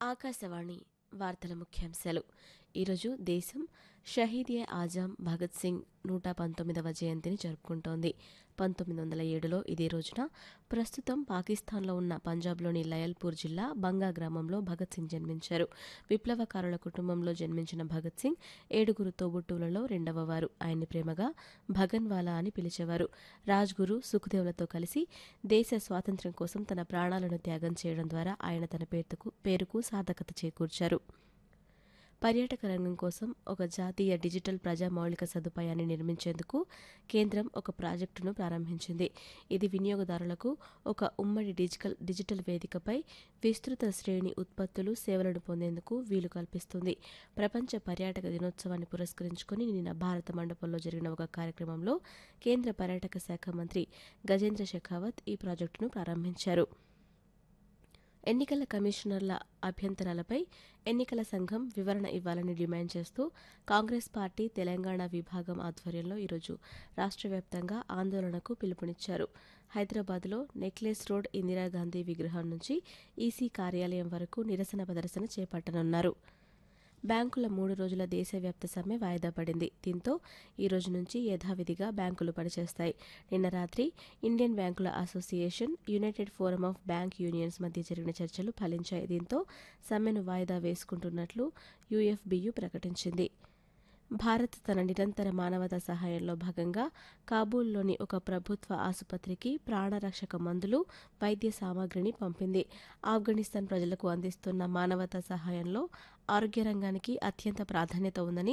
ఆకాశవాణి వార్తల ముఖ్యాంశాలు ఈరోజు దేశం షహీద్ ఏ ఆజాం భగత్ సింగ్ నూట పంతొమ్మిదవ జయంతిని జరుపుకుంటోంది పంతొమ్మిది వందల ఏడులో ఇదే రోజున ప్రస్తుతం పాకిస్తాన్లో ఉన్న పంజాబ్లోని లయల్పూర్ జిల్లా బంగా గ్రామంలో భగత్ సింగ్ జన్మించారు విప్లవకారుల కుటుంబంలో జన్మించిన భగత్ సింగ్ ఏడుగురు తోబుట్టువులలో రెండవ వారు ఆయన్ని ప్రేమగా భగన్వాలా అని పిలిచేవారు రాజ్గురు సుఖదేవులతో కలిసి దేశ స్వాతంత్ర్యం కోసం తన ప్రాణాలను త్యాగం చేయడం ద్వారా ఆయన తన పేరుకు పేరుకు సార్థకత చేకూర్చారు పర్యాటక రంగం కోసం ఒక జాతీయ డిజిటల్ ప్రజా మౌలిక సదుపాయాన్ని నిర్మించేందుకు కేంద్రం ఒక ప్రాజెక్టును ప్రారంభించింది ఇది వినియోగదారులకు ఒక ఉమ్మడి డిజిటల్ డిజిటల్ వేదికపై విస్తృత శ్రేణి ఉత్పత్తులు సేవలను పొందేందుకు వీలు కల్పిస్తుంది ప్రపంచ పర్యాటక దినోత్సవాన్ని పురస్కరించుకుని నిన్న భారత మండపంలో జరిగిన ఒక కార్యక్రమంలో కేంద్ర పర్యాటక శాఖ మంత్రి గజేంద్ర షెకావత్ ఈ ప్రాజెక్టును ప్రారంభించారు ఎన్నికల కమిషనర్ల అభ్యంతరాలపై ఎన్నికల సంఘం వివరణ ఇవ్వాలని డిమాండ్ చేస్తూ కాంగ్రెస్ పార్టీ తెలంగాణ విభాగం ఆధ్వర్యంలో ఈరోజు రాష్ట్ర వ్యాప్తంగా ఆందోళనకు పిలుపునిచ్చారు హైదరాబాద్లో నెక్లెస్ రోడ్ ఇందిరాగాంధీ విగ్రహం నుంచి ఈసీ కార్యాలయం వరకు నిరసన ప్రదర్శన చేపట్టనున్నారు బ్యాంకుల మూడు రోజుల దేశవ్యాప్త సమ్మె వాయిదా పడింది దీంతో ఈ రోజు నుంచి యథావిధిగా బ్యాంకులు పనిచేస్తాయి నిన్న రాత్రి ఇండియన్ బ్యాంకుల association united forum of bank unions మధ్య జరిగిన చర్చలు ఫలించాయి దీంతో సమ్మెను వాయిదా వేసుకుంటున్నట్లు యుఎఫ్బియు ప్రకటించింది భారత్ తన నిరంతర మానవతా సహాయంలో భాగంగా కాబూల్లోని ఒక ప్రభుత్వ ఆసుపత్రికి ప్రాణరక్షక మందులు వైద్య సామాగ్రిని పంపింది ఆఫ్ఘనిస్తాన్ ప్రజలకు అందిస్తున్న మానవతా సహాయంలో ఆరోగ్య రంగానికి అత్యంత ప్రాధాన్యత ఉందని